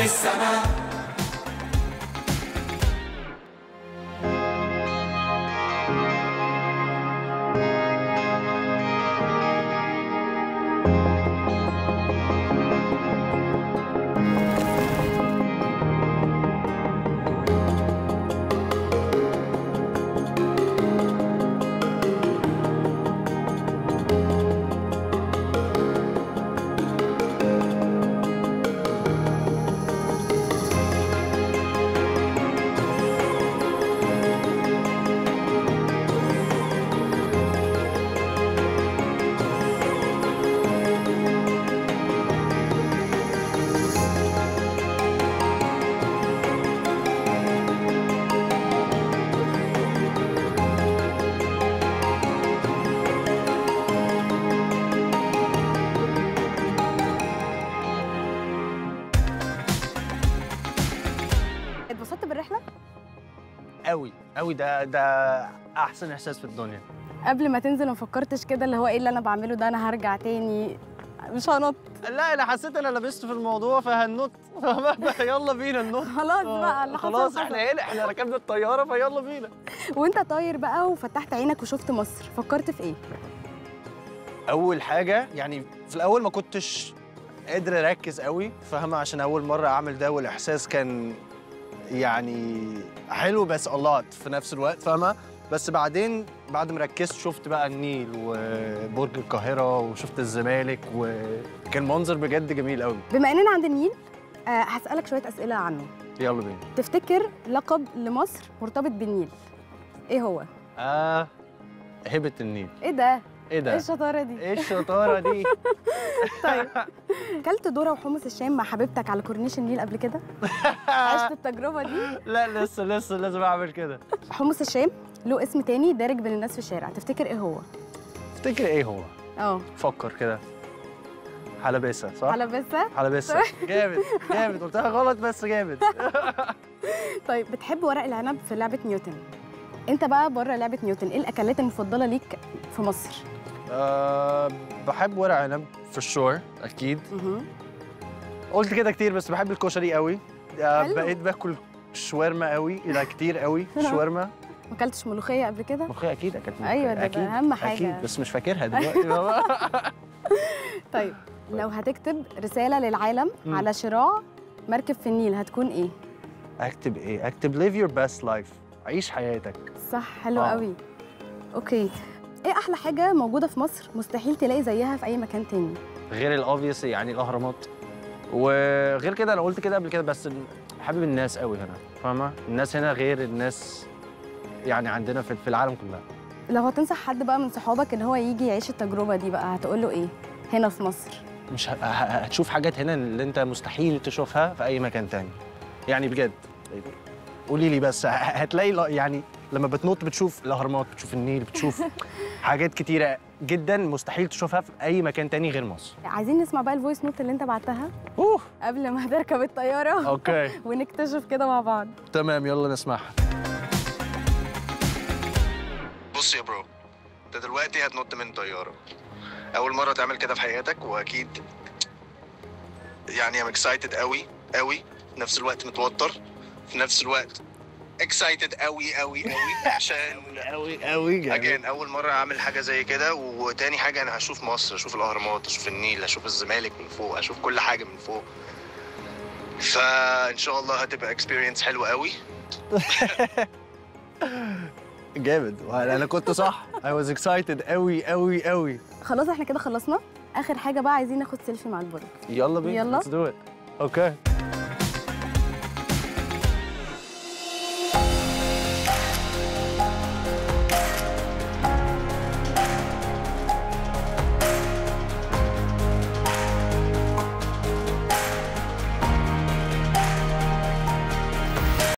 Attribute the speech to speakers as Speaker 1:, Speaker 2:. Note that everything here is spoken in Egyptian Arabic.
Speaker 1: السماء
Speaker 2: اتبسطت بالرحله
Speaker 3: قوي قوي ده ده احسن احساس في الدنيا
Speaker 2: قبل ما تنزل ما فكرتش كده اللي هو ايه اللي انا بعمله ده انا هرجع تاني مش هنط
Speaker 3: لا انا حسيت انا لبست في الموضوع فهنط يلا بينا ننط
Speaker 2: خلاص بقى اللي حصل
Speaker 3: خلاص
Speaker 2: حصل.
Speaker 3: احنا هنا احنا ركبنا الطياره فيلا بينا
Speaker 2: وانت طاير بقى وفتحت عينك وشفت مصر فكرت في ايه
Speaker 3: اول حاجه يعني في الاول ما كنتش قادر اركز قوي فاهمه عشان اول مره اعمل ده والاحساس كان يعني حلو بس الله في نفس الوقت فاهمه بس بعدين بعد ما ركزت شفت بقى النيل وبرج القاهره وشفت الزمالك وكان منظر بجد جميل قوي
Speaker 2: بما اننا عند النيل آه هسالك شويه اسئله عنه
Speaker 3: يلا بينا
Speaker 2: تفتكر لقب لمصر مرتبط بالنيل ايه هو
Speaker 3: اه هبه النيل
Speaker 2: ايه ده
Speaker 3: ايه
Speaker 2: ايه
Speaker 3: ده
Speaker 2: الشطاره دي
Speaker 3: ايه الشطاره دي
Speaker 2: طيب كلت ذره وحمص الشام مع حبيبتك على كورنيش النيل قبل كده عشت التجربه دي
Speaker 3: لا لسه لسه لازم اعمل كده
Speaker 2: حمص الشام له اسم تاني دارج بين الناس في الشارع تفتكر ايه هو
Speaker 3: تفتكر ايه هو
Speaker 2: اه
Speaker 3: فكر كده حلبسه صح
Speaker 2: حلبسه
Speaker 3: حلبسه جامد جامد قلتها غلط بس جامد
Speaker 2: طيب بتحب ورق العنب في لعبه نيوتن انت بقى بره لعبه نيوتن ايه الاكلات المفضله ليك في مصر
Speaker 3: أه بحب ورق عنب في الشور اكيد
Speaker 2: مهم.
Speaker 3: قلت كده كتير بس بحب الكشري قوي أه
Speaker 2: حلو.
Speaker 3: بقيت باكل شاورما قوي لا كتير قوي شاورما
Speaker 2: ما اكلتش ملوخيه قبل كده
Speaker 3: ملوخيه اكيد اكلت ملوخية.
Speaker 2: أيوة، ده- ده
Speaker 3: اكيد
Speaker 2: أهم حاجة.
Speaker 3: اكيد بس مش فاكرها دلوقتي
Speaker 2: طيب لو هتكتب رساله للعالم
Speaker 3: مم.
Speaker 2: على شراع مركب في النيل هتكون ايه
Speaker 3: اكتب ايه اكتب live your best life عيش حياتك
Speaker 2: صح حلو
Speaker 3: آه.
Speaker 2: قوي اوكي ايه احلى حاجه موجوده في مصر مستحيل تلاقي زيها في اي مكان تاني
Speaker 3: غير الاوبفيس يعني الاهرامات وغير كده انا قلت كده قبل كده بس حابب الناس قوي هنا فاهمه الناس هنا غير الناس يعني عندنا في في العالم كلها
Speaker 2: لو هتنصح حد بقى من صحابك ان هو يجي يعيش التجربه دي بقى هتقول له ايه هنا في مصر
Speaker 3: مش ه- ه- هتشوف حاجات هنا اللي انت مستحيل تشوفها في اي مكان تاني يعني بجد قولي لي بس ه- هتلاقي لا- يعني لما بتنط بتشوف الاهرامات بتشوف النيل بتشوف حاجات كتيره جدا مستحيل تشوفها في اي مكان تاني غير مصر
Speaker 2: عايزين نسمع بقى الفويس نوت اللي انت بعتها
Speaker 3: اوه
Speaker 2: قبل ما تركب الطياره
Speaker 3: اوكي
Speaker 2: ونكتشف كده مع بعض
Speaker 3: تمام يلا نسمعها بص يا برو انت دلوقتي هتنط من طياره اول مره تعمل كده في حياتك واكيد يعني ام اكسايتد قوي قوي في نفس الوقت متوتر في نفس الوقت اكسايتد قوي قوي قوي عشان قوي قوي اجين اول مره اعمل حاجه زي كده وتاني حاجه انا هشوف مصر اشوف الاهرامات اشوف النيل اشوف الزمالك من فوق اشوف كل حاجه من فوق فان شاء الله هتبقى اكسبيرينس حلوه قوي جامد انا كنت صح I was excited قوي قوي قوي
Speaker 2: خلاص احنا كده خلصنا اخر حاجه بقى عايزين ناخد سيلفي مع البرج
Speaker 3: يلا بينا
Speaker 2: يلا.
Speaker 3: let's do it اوكي